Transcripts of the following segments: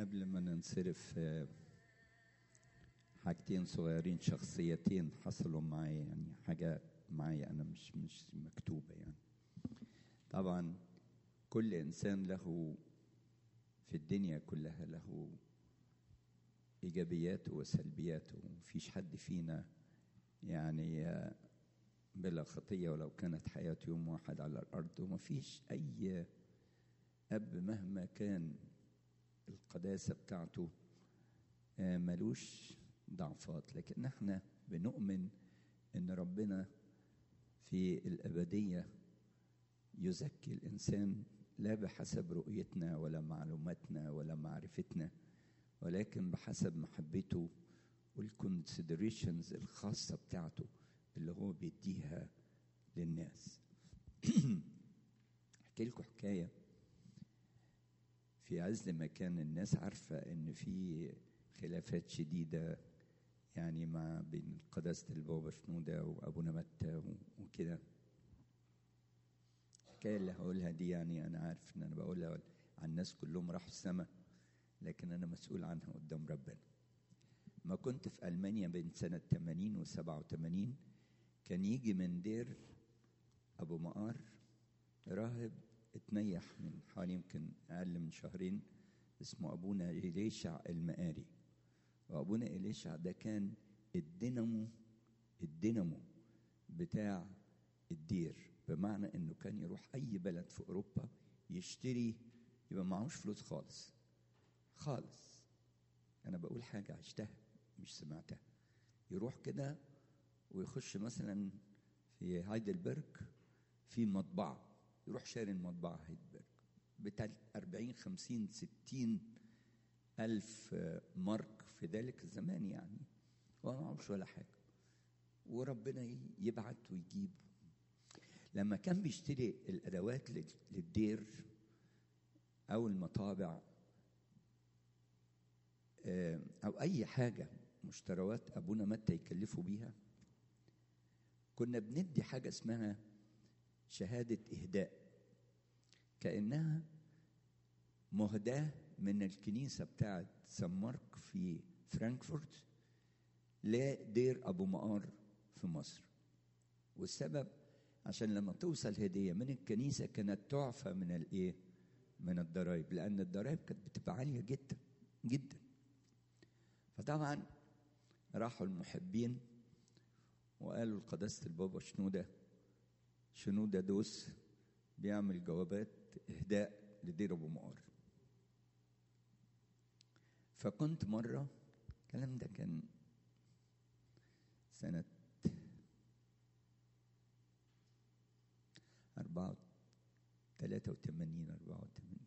قبل ما ننصرف آه، حاجتين صغيرين شخصيتين حصلوا معايا يعني حاجة معايا أنا مش مش مكتوبة يعني طبعا كل إنسان له في الدنيا كلها له إيجابياته وسلبياته مفيش حد فينا يعني آه، بلا خطية ولو كانت حياته يوم واحد على الأرض ومفيش أي أب مهما كان القداسة بتاعته آه، ملوش ضعفات لكن احنا بنؤمن ان ربنا في الأبدية يزكي الإنسان لا بحسب رؤيتنا ولا معلوماتنا ولا معرفتنا ولكن بحسب محبته والكونسيدريشنز الخاصة بتاعته اللي هو بيديها للناس احكي لكم حكايه في عز ما كان الناس عارفة إن في خلافات شديدة يعني مع بين قداسة البابا شنودة وأبونا متى و- وكده الحكاية اللي هقولها دي يعني أنا عارف إن أنا بقولها عن الناس كلهم راحوا السما لكن أنا مسؤول عنها قدام ربنا ما كنت في ألمانيا بين سنة 80 و 87 كان يجي من دير أبو مقار راهب اتنيح من حوالي يمكن أقل من شهرين اسمه أبونا إليشع المقاري وأبونا إليشع ده كان الدينامو الدينامو بتاع الدير بمعنى إنه كان يروح أي بلد في أوروبا يشتري يبقى معهوش فلوس خالص خالص أنا بقول حاجة عشتها مش سمعتها يروح كده ويخش مثلا في هايدلبرج في مطبعة يروح شاري المطبعة هايدلبرج بتاع 40 50 60 ألف مارك في ذلك الزمان يعني هو معهوش ولا حاجة وربنا يبعت ويجيب لما كان بيشتري الأدوات لل- للدير أو المطابع آه، أو أي حاجة مشتروات أبونا متى يكلفوا بيها كنا بندي حاجة اسمها شهادة إهداء كأنها مهداة من الكنيسة بتاعت سان مارك في فرانكفورت لدير أبو مقار في مصر والسبب عشان لما توصل هدية من الكنيسة كانت تعفى من الإيه؟ من الضرائب لأن الضرائب كانت بتبقى عالية جدا جدا فطبعا راحوا المحبين وقالوا لقداسة البابا شنودة شنودة دوس بيعمل جوابات إهداء لدير أبو مقار فكنت مرة الكلام ده كان سنة أربعة تلاتة وثمانين أربعة وثمانين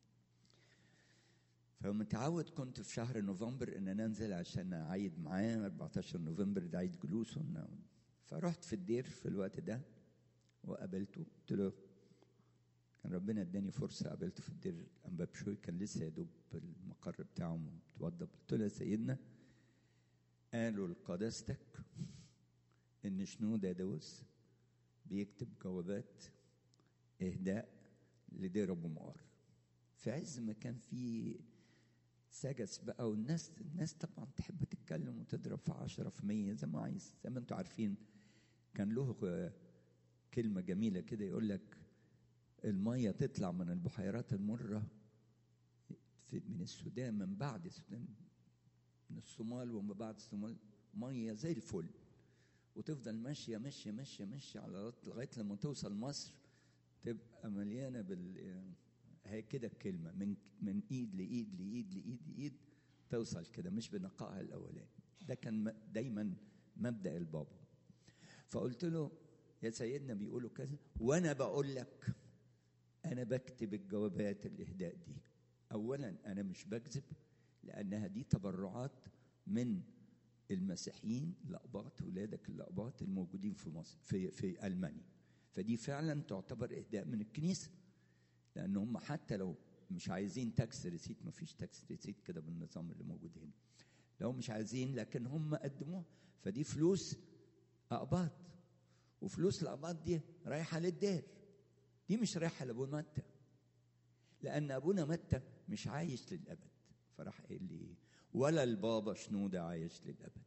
فمتعود كنت في شهر نوفمبر ان انا انزل عشان اعيد معاه 14 نوفمبر ده عيد جلوسه إنه- فرحت في الدير في الوقت ده وقابلته قلت له كان ربنا اداني فرصه قابلته في الدير امبابشوي كان لسه يا دوب المقر بتاعه متوضب قلت له يا سيدنا قالوا لقداستك ان شنودة دوس بيكتب جوابات اهداء لدير ابو مقار في عز ما كان في سجس بقى والناس الناس طبعا تحب تتكلم وتضرب في عشرة في مية زي ما عايز زي ما انتوا عارفين كان له آه، كلمة جميلة كده يقول لك المية تطلع من البحيرات المرة في من السودان من بعد السودان من الصومال ومن بعد الصومال مية زي الفل وتفضل ماشية ماشية ماشية ماشية على لغاية لما توصل مصر تبقى مليانة بال هي كده الكلمة من من ايد لايد لايد لايد لايد توصل كده مش بنقائها الاولاني ده كان م- دايما مبدأ البابا فقلت له يا سيدنا بيقولوا كذا وانا بقول لك انا بكتب الجوابات الاهداء دي اولا انا مش بكذب لانها دي تبرعات من المسيحيين الاقباط ولادك الاقباط الموجودين في مصر في في المانيا فدي فعلا تعتبر اهداء من الكنيسه لان هم حتى لو مش عايزين تاكس ريسيت ما فيش تاكس ريسيت كده بالنظام اللي موجود هنا لو مش عايزين لكن هم قدموها فدي فلوس اقباط وفلوس الاقباط دي رايحه للدير دي مش رايحه لابونا متى لان ابونا متى مش عايش للابد فراح قال لي ايه ولا البابا شنودة عايش للأبد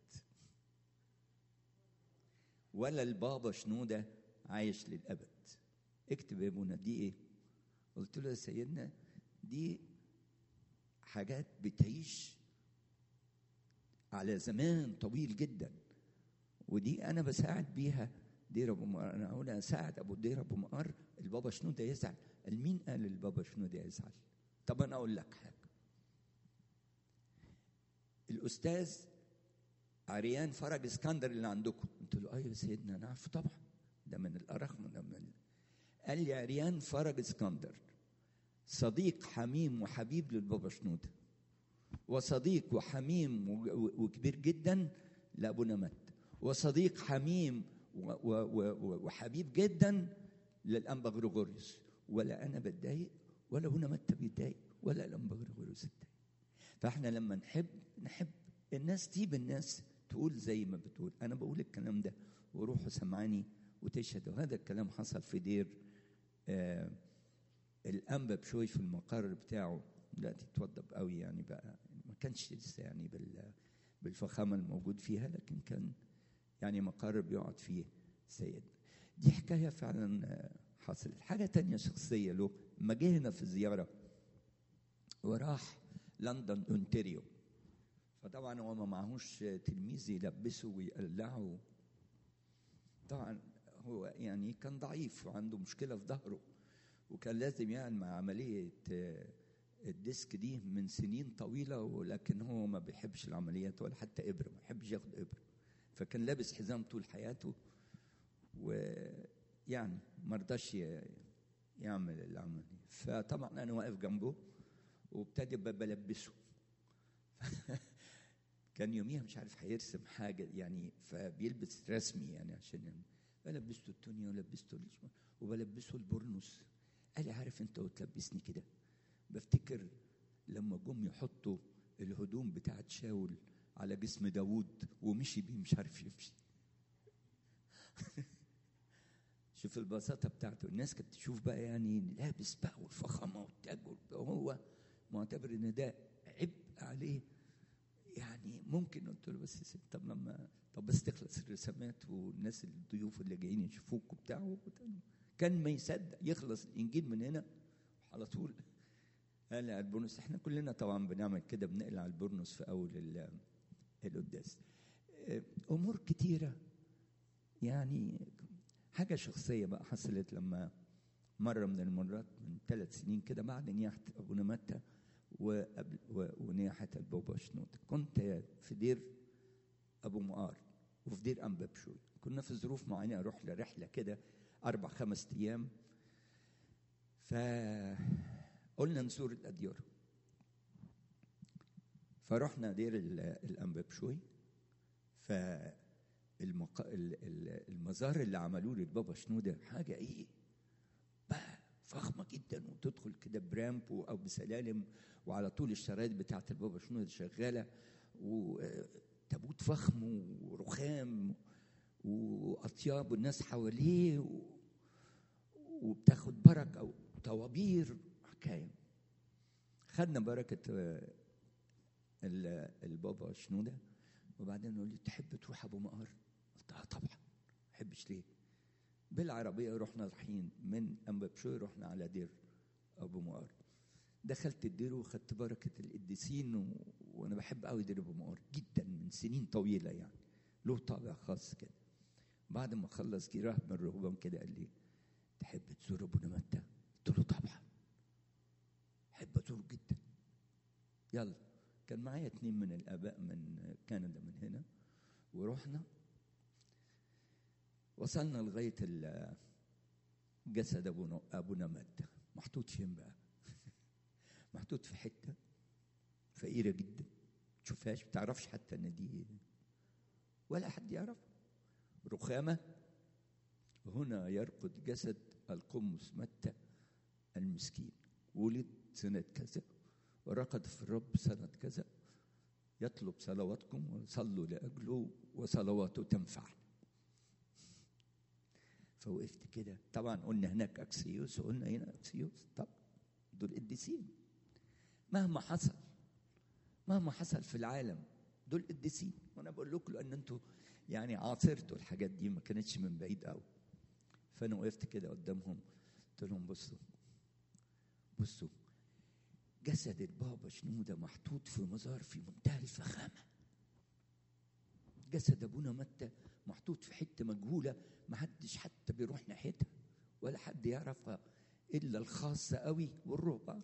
ولا البابا شنودة عايش للأبد اكتب يا ابونا دي ايه قلت له يا سيدنا دي حاجات بتعيش على زمان طويل جدا ودي انا بساعد بيها دير ابو مقر انا اقول اساعد ابو دير ابو مقر البابا شنودة يزعل قال مين قال البابا شنودة يزعل طب انا اقول لك حاجه الاستاذ عريان فرج اسكندر اللي عندكم قلت له ايوه يا سيدنا انا عارفه طبعا ده من الاراخنه ده من قال لي عريان فرج اسكندر صديق حميم وحبيب للبابا شنودة وصديق وحميم وكبير جدا لابونا مت وصديق حميم وحبيب جدا للانبا غريغوريوس ولا انا بتضايق ولا ابونا مت بيتضايق ولا الانبا غريغوريوس اتضايق فاحنا لما نحب نحب الناس تجيب الناس تقول زي ما بتقول انا بقول الكلام ده وروحوا سمعاني وتشهد وهذا الكلام حصل في دير آه الانبا بشوي في المقر بتاعه دلوقتي اتوضب قوي يعني بقى ما كانش لسه يعني بال بالفخامه الموجود فيها لكن كان يعني مقر بيقعد فيه سيد دي حكايه فعلا حصلت حاجه تانية شخصيه له لما جه هنا في زياره وراح لندن اونتاريو فطبعا هو ما معهوش تلميذ يلبسه ويقلعه طبعا هو يعني كان ضعيف وعنده مشكله في ظهره وكان لازم يعمل عمليه الديسك دي من سنين طويله ولكن هو ما بيحبش العمليات ولا حتى ابره ما بيحبش ياخد ابره فكان لابس حزام طول حياته ويعني ما رضاش يعمل العمليه فطبعا انا واقف جنبه وابتدي بلبسه كان يوميها مش عارف هيرسم حاجه يعني فبيلبس رسمي يعني عشان يعني فلبسته التونيا ولبسته وبلبسه البرنس قال لي عارف انت وتلبسني كده بفتكر لما جم يحطوا الهدوم بتاعت شاول على جسم داوود ومشي بيه مش عارف يمشي شوف البساطه بتاعته الناس كانت تشوف بقى يعني لابس بقى والفخامه والتاج وهو معتبر ان ده عبء عليه يعني ممكن قلت له بس ست طب لما طب بس تخلص الرسامات والناس الضيوف اللي جايين يشوفوك وبتاع كان ما يصدق يخلص الانجيل من هنا على طول قال البرنس احنا كلنا طبعا بنعمل كده بنقلع البرنس في اول القداس امور كتيره يعني حاجه شخصيه بقى حصلت لما مره من المرات من ثلاث سنين كده بعد نياحه ابونا متى وقبل ونياحه البابا شنود كنت في دير ابو مقار وفي دير انبا بشوي كنا في ظروف معينه اروح لرحله كده اربع خمس ايام فقلنا نزور الاديار فرحنا دير الانبا بشوي ف المق... المزار اللي عملوه للبابا شنودة حاجة إيه بقى فخمة جدا وتدخل كده برامب أو بسلالم وعلى طول الشرايط بتاعت البابا شنودة شغالة وتابوت فخم ورخام وأطياب والناس حواليه و... وبتاخد بركة أو طوابير حكاية خدنا بركة البابا شنودة وبعدين يقول لي تحب تروح ابو مقر؟ قلت اه طبعا ما احبش ليه؟ بالعربيه رحنا رايحين من انبا بشوي رحنا على دير ابو مقر دخلت الدير وخدت بركه القديسين و... وانا بحب قوي دير ابو مقر جدا من سنين طويله يعني له طابع خاص كده بعد ما خلص جه راهب من الرهبان كده قال لي تحب تزور ابونا متى؟ قلت له طبعا احب ازور جدا يلا كان معايا اتنين من الاباء من كندا من هنا ورحنا وصلنا لغايه جسد ابونا ابونا مات محطوط فين بقى؟ محطوط في حته فقيره جدا تشوفهاش ما تعرفش حتى ان دي ولا حد يعرف رخامه هنا يرقد جسد القمص متى المسكين ولد سنه كذا ورقد في الرب سنة كذا يطلب صلواتكم وصلوا لأجله وصلواته تنفع فوقفت كده طبعا قلنا هناك أكسيوس وقلنا هنا أكسيوس طب دول قديسين مهما حصل مهما حصل في العالم دول قديسين وانا بقول لكم لان انتوا يعني عاصرتوا الحاجات دي ما كانتش من بعيد قوي فانا وقفت كده قدامهم قلت لهم بصوا بصوا جسد البابا شنودة محطوط في مزار في منتهى الفخامة جسد أبونا متى محطوط في حتة مجهولة ما حدش حتى بيروح ناحيتها ولا حد يعرفها إلا الخاصة قوي والرهبان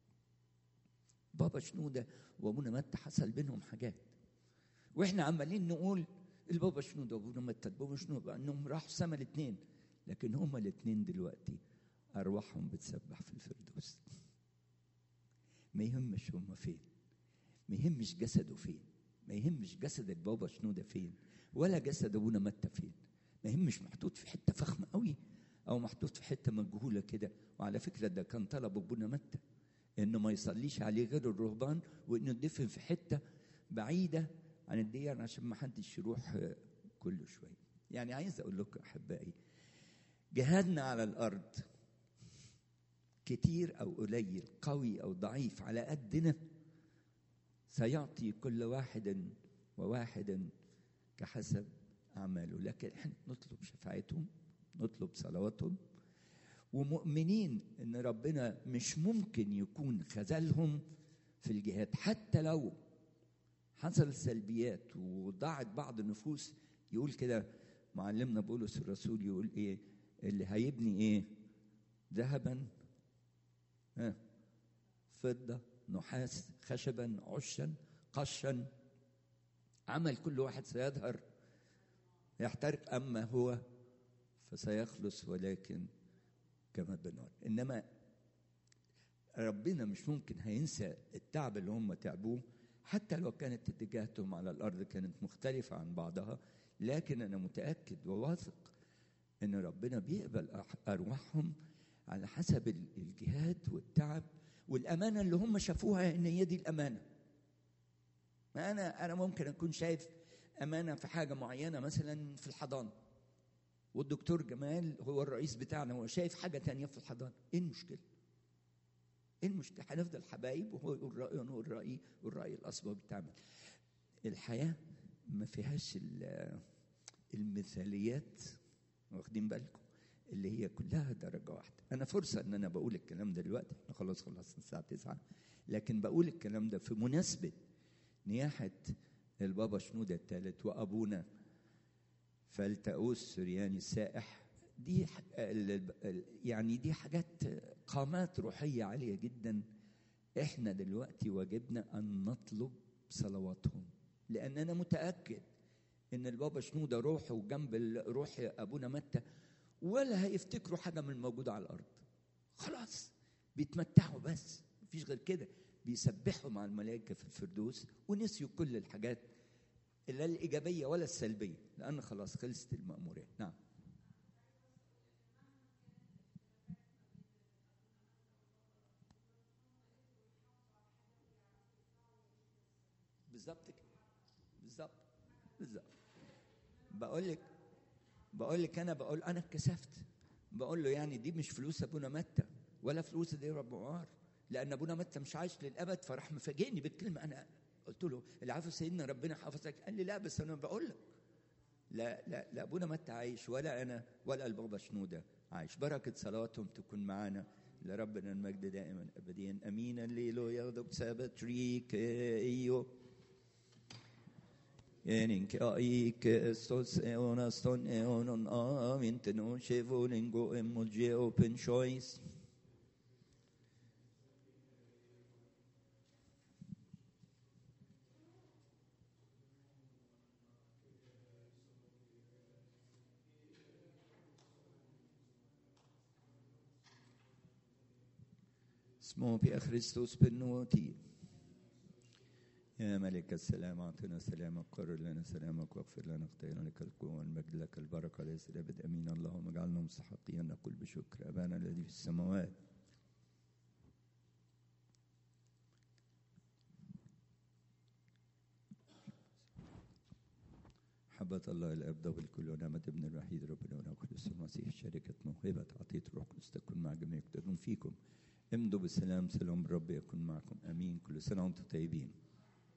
بابا شنودة وأبونا متى حصل بينهم حاجات وإحنا عمالين نقول البابا شنودة وأبونا متى البابا شنودة أنهم راحوا سما الاثنين لكن هما الاثنين دلوقتي أرواحهم بتسبح في الفردوس ما يهمش هما فين ما يهمش جسده فين ما يهمش جسد البابا شنودة فين ولا جسد أبونا متى فين ما يهمش محطوط في حتة فخمة قوي أو محطوط في حتة مجهولة كده وعلى فكرة ده كان طلب أبونا متى إنه ما يصليش عليه غير الرهبان وإنه يدفن في حتة بعيدة عن الديار عشان ما حدش يروح كل شوية يعني عايز أقول لكم أحبائي جهادنا على الأرض كتير أو قليل قوي أو ضعيف على قدنا سيعطي كل واحد وواحد كحسب أعماله لكن احنا نطلب شفاعتهم نطلب صلواتهم ومؤمنين ان ربنا مش ممكن يكون خذلهم في الجهاد حتى لو حصل سلبيات وضاعت بعض النفوس يقول كده معلمنا بولس الرسول يقول ايه اللي هيبني ايه ذهبا ها فضه نحاس خشبا عشا قشا عمل كل واحد سيظهر يحترق اما هو فسيخلص ولكن كما بنار انما ربنا مش ممكن هينسى التعب اللي هم تعبوه حتى لو كانت اتجاهاتهم على الارض كانت مختلفه عن بعضها لكن انا متاكد وواثق ان ربنا بيقبل ارواحهم على حسب الجهاد والتعب والامانه اللي هم شافوها ان هي دي الامانه ما انا انا ممكن اكون شايف امانه في حاجه معينه مثلا في الحضانه والدكتور جمال هو الرئيس بتاعنا هو شايف حاجه تانية في الحضانه ايه المشكله ايه المشكله هنفضل حبايب وهو يقول رايه وانا اقول رايي والراي الاصبع بتعمل الحياه ما فيهاش المثاليات واخدين بالكم اللي هي كلها درجه واحده انا فرصه ان انا بقول الكلام ده دلوقتي احنا خلاص خلصنا الساعه 9 لكن بقول الكلام ده في مناسبه نياحه البابا شنوده الثالث وابونا فالتأوس سرياني السائح دي يعني دي حاجات قامات روحية عالية جدا احنا دلوقتي واجبنا ان نطلب صلواتهم لان انا متأكد ان البابا شنودة روحه جنب روح ابونا متى ولا هيفتكروا حاجة من الموجودة على الارض خلاص بيتمتعوا بس مفيش غير كده بيسبحوا مع الملائكة في الفردوس ونسيوا كل الحاجات لا الإيجابية ولا السلبية لأن خلاص خلصت المأمورية نعم بالظبط كده بالظبط بالظبط بقول لك بقول لك انا بقول انا اتكسفت بقول له يعني دي مش فلوس ابونا متى ولا فلوس دي رب عمار لان ابونا متى مش عايش للابد فراح مفاجئني بالكلمه انا قلت له العفو سيدنا ربنا حافظك قال لي لا بس انا بقول لك لا لا لا ابونا متى عايش ولا انا ولا البابا شنوده عايش بركه صلواتهم تكون معانا لربنا المجد دائما ابديا امين الليلو يغضب سابت ريك ايو Enin ke ai ke estos eonas ton eonon amin tenon chevolingo emulge open choice. اسمه بأخريستوس بنوتي يا ملك السلام أعطنا سلامك قرر لنا سلامك واغفر لنا اختيارنا لك القوة والمجد لك البركة ليس الأبد أمين اللهم اجعلنا مستحقين نقول بشكر أبانا الذي في السماوات محبة الله الأب ضوء الكل ونعمة ابن الوحيد ربنا ونقدس المسيح شركة موهبة عطية روح القدس تكون مع جميع يقتدون فيكم امضوا بالسلام سلام الرب يكون معكم امين كل سنه وانتم طيبين